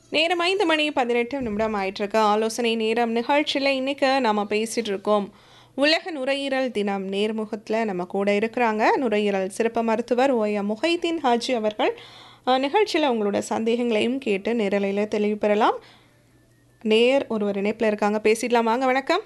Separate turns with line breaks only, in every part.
நேரம் ஐந்து மணி பதினெட்டு நிமிடம் ஆயிட்டிருக்கு ஆலோசனை நேரம் நிகழ்ச்சியில் இன்றைக்கி நம்ம பேசிகிட்டு இருக்கோம் உலக நுரையீரல் தினம் நேர்முகத்தில் நம்ம கூட இருக்கிறாங்க நுரையீரல் சிறப்பு மருத்துவர் ஓய முஹைதீன் ஹாஜி அவர்கள் நிகழ்ச்சியில் உங்களோட சந்தேகங்களையும் கேட்டு நேரலையில் தெளிவு பெறலாம் நேர் ஒருவர் இணைப்பில் இருக்காங்க பேசிடலாம் வாங்க வணக்கம்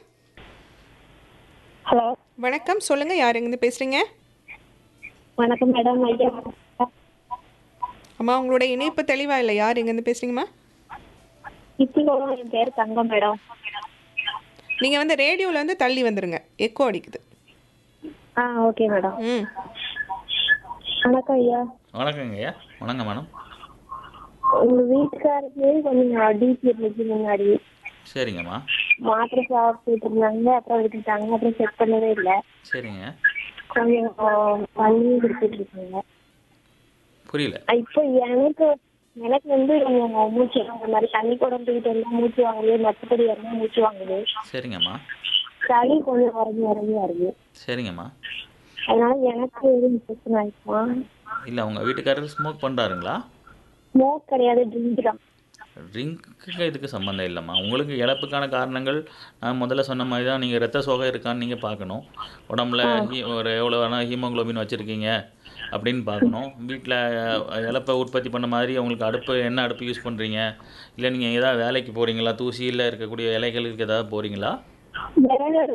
ஹலோ
வணக்கம் சொல்லுங்கள் யார் எங்கேருந்து பேசுகிறீங்க
வணக்கம் மேடம் ஐயா
அம்மா உங்களோட இணைப்பு தெளிவாக இல்லை யார் எங்கேருந்து பேசுகிறீங்கம்மா
இத்திலோகம் என் பேர் தங்கம் மேடம்
நீங்கள் வந்து ரேடியோவில் வந்து தள்ளி வந்துடுங்க எக்கோ அடிக்குது
ஆ ஓகே மேடம்
ம்
வணக்கம் ஐயா
வணக்கங்க ஐயா வணக்கம் மேடம்
உங்க வீட்டுக்காருக்கு கொஞ்சம் டிபி இருந்துச்சு முன்னாடி
சரிங்கம்மா
மாத்திரை சாப்பிட்டு இருந்தாங்க அப்புறம் விட்டுட்டாங்க அப்புறம் செக் பண்ணவே இல்லை
சரிங்க
கொஞ்சம் பண்ணி கொடுத்துட்டு இருக்காங்க
புரியல
இப்போ எனக்கு எனக்கு வந்து கொஞ்சம் மூச்சு வாங்குற மாதிரி தண்ணி குடம்பிக்கிட்டு இருந்தா மூச்சு வாங்குது மற்றபடி இருந்தா மூச்சு வாங்குது
சரிங்கம்மா
சளி கொஞ்சம் இறங்கி இறங்கி வருது
சரிங்கம்மா
அதனால எனக்கு எதுவும் பிரச்சனை ஆயிடுமா
இல்லை உங்கள் வீட்டுக்காரர் ஸ்மோக் பண்ணுறாருங்களா
ஸ்மோக் கிடையாது ட்ரிங்க் தான்
ட்ரிங்க்கு இதுக்கு சம்மந்தம் இல்லைம்மா உங்களுக்கு இழப்புக்கான காரணங்கள் நான் முதல்ல சொன்ன மாதிரி தான் நீங்கள் ரத்த சோகை இருக்கான்னு நீங்கள் பார்க்கணும் உடம்புல ஹீ ஒரு எவ்வளோ வேணால் ஹீமோகுளோபின் வச்சுருக்கீங்க அப்படின்னு பார்க்கணும் வீட்டில் இழப்பை உற்பத்தி பண்ண மாதிரி உங்களுக்கு அடுப்பு என்ன அடுப்பு யூஸ் பண்ணுறீங்க இல்லை நீங்கள் ஏதாவது வேலைக்கு போகிறீங்களா தூசியில் இருக்கக்கூடிய இலைகளுக்கு ஏதாவது போகிறீங்களா
விரல்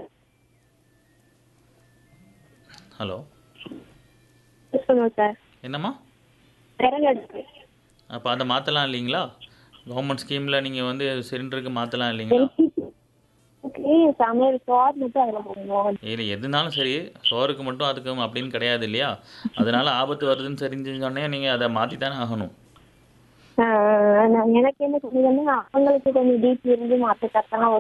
ஹலோ
சொல்லுங்க சார்
என்னம்மா
விரல் எடுப்பு
அப்போ அதை மாற்றலாம் இல்லைங்களா கவர்மெண்ட் ஸ்கீமில் நீங்கள் வந்து சிலிண்டருக்கு மாற்றலாம் இல்லைங்களா
ஓகே சமையல் சோறு மட்டும் அதில் போடணும்
இல்லை எதுனாலும் சரி சோறுக்கு மட்டும் அதுக்கு அப்படின்னு கிடையாது இல்லையா அதனால ஆபத்து வருதுன்னு தெரிஞ்சுச்சோடனே நீங்கள் அதை மாற்றி தானே ஆகணும்
ஆஹ் நான் எனக்கு என்ன சொல்லுதுன்னா அவங்களுக்கு கொஞ்சம் டிபி இருந்து மாற்ற கரெக்டான